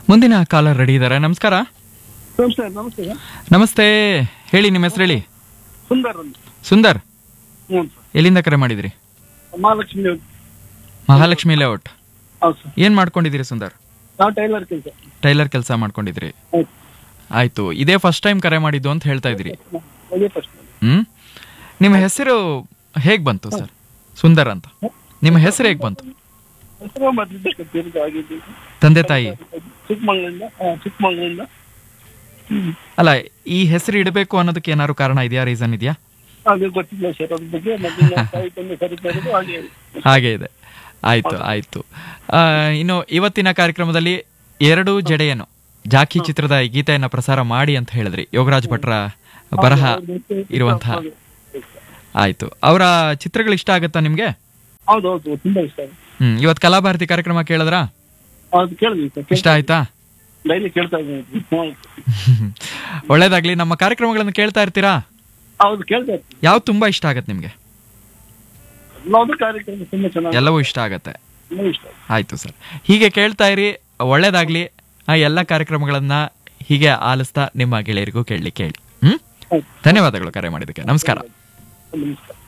ಮುಂದಿನ caller ready ಇದ್ದಾರೆ ನಮಸ್ಕಾರ ನಮಸ್ತೆ ನಮಸ್ತೆ ನಮಸ್ತೆ ಹೇಳಿ ನಿಮ್ಮ ಹೆಸರು ಹೇಳಿ ಸುಂದರ್ ಅಂತ ಸುಂದರ್ ಹ್ಞೂ ಸರ್ ಎಲ್ಲಿಂದ ಕರೆ ಮಾಡಿದ್ರಿ ಮಹಾಲಕ್ಷ್ಮಿ ಅವ್ರು. ಮಹಾಲಕ್ಷ್ಮಿ ಲೇಔಟ್ ಹೌದು ಸರ್ ಏನ್ ಮಾಡ್ಕೊಂಡಿದ್ದೀರಿ ಸುಂದರ್ ನಾವು ಟೈಲರ್ ಕೆಲಸ ಟೈಲರ್ ಕೆಲಸ ಮಾಡ್ಕೊಂಡಿದ್ರಿ ಆಯ್ತು ಆಯ್ತು ಇದೇ ಫಸ್ಟ್ ಟೈಮ್ ಕರೆ ಮಾಡಿದ್ದು ಅಂತ ಹೇಳ್ತಾ ಇದ್ರಿ ಅದೇ ಫಸ್ಟ್ ಹ್ಮ್ ನಿಮ್ಮ ಹೆಸರು ಹೇಗ್ ಬಂತು ಸರ್ ಸುಂದರ್ ಅಂತ ನಿಮ್ಮ ಹೆಸರು ಹೇಗ್ ಬಂತು ಹೆಸರು ಮದ್ದಿದ್ದಕ್ಕೆ ತಿರುಗಿ ಆಗಿದ್ದು ತಂದೆ ತಾಯಿ ಚಿಕ್ಕಮಂಗ್ಳೂರಿಂದ ಆ, ಚಿಕ್ಕಮಂಗ್ಳೂರಿಂದ ಹ್ಮ್. ಅಲ್ಲ ಈ ಹೆಸರು ಇಡಬೇಕು ಅನ್ನೋದಕ್ಕೆ ಏನಾದ್ರು ಕಾರಣ ಇದೆಯಾ ರೀಸನ್ ಇದೆಯಾ ಅದು ಗೊತ್ತಿಲ್ಲ ಸರ್ ಅದ್ರ ಬಗ್ಗೆ ಮೊದಲಿನ ತಾಯಿ ತಂದೆ ಕರೀತಾ ಇರೋದು ಹಾಗೆ ಹಾಗೆ ಇದೆ ಆಯ್ತು ಆಯ್ತು ಆ, ಇನ್ನು ಇವತ್ತಿನ ಕಾರ್ಯಕ್ರಮದಲ್ಲಿ ಎರಡು ಜಡೆಯನ್ನು ಜಾಕಿ ಚಿತ್ರದ ಈ ಗೀತೆಯನ್ನ ಪ್ರಸಾರ ಮಾಡಿ ಅಂತ ಹೇಳಿದ್ರಿ ಯೋಗರಾಜ್ ಭಟ್ರ ಬರಹ ಇರುವಂತಹ ಆಯ್ತು ಅವರ ಚಿತ್ರಗಳು ಇಷ್ಟ ಆಗತ್ತಾ ನಿಮ್ಗೆ ಹೌದು ಹೌದು ತುಂಬಾ ಇಷ್ಟ ಆಗುತ್ತೆ. ಹ್ಮ್ ಇವತ್ ಕಲಾಭಾರತಿ ಕಾರ್ಯಕ್ರಮ ಕೇಳಿದ್ರಾ ಹೌದು ಕೇಳಿದ್ವಿ ಸರ್ ಇಷ್ಟ ಆಯ್ತಾ ಡೈಲಿ ಕೇಳ್ತಾ ಇದ್ದೀನಿ ಹೌದು. ಒಳ್ಳೇದಾಗ್ಲಿ ನಮ್ಮ ಕಾರ್ಯಕ್ರಮಗಳನ್ನು ಕೇಳ್ತಾ ಇರ್ತೀರಾ ಹೌದು ಕೇಳ್ತಾ ಇರ್ತೀನಿ ಯಾವ್ದು ತುಂಬಾ ಇಷ್ಟ ಆಗತ್ತೆ ನಿಮ್ಗೆ ಎಲ್ಲಾದ್ರೂ ಕಾರ್ಯಕ್ರಮ ತುಂಬಾ ಚೆನ್ನಾಗಿ ಎಲ್ಲವೂ ಇಷ್ಟ ಆಗತ್ತೆ ತುಂಬಾ ಇಷ್ಟ ಆಗುತ್ತೆ. ಆಯ್ತು ಸರ್ ಹೀಗೆ ಕೇಳ್ತಾ ಇರಿ ಒಳ್ಳೇದಾಗ್ಲಿ ಆ ಎಲ್ಲ ಕಾರ್ಯಕ್ರಮಗಳನ್ನ ಹೀಗೆ ಆಲಿಸ್ತಾ ನಿಮ್ಮ ಗೆಳೆಯರಿಗೂ ಕೇಳಲಿಕ್ಕೆ ಹೇಳಿ ಹ್ಮ್ ಆಯ್ತು ಧನ್ಯವಾದಗಳು ಕರೆ ಮಾಡಿದ್ದಕ್ಕೆ ನಮಸ್ಕಾರ ನಮಸ್ಕಾರ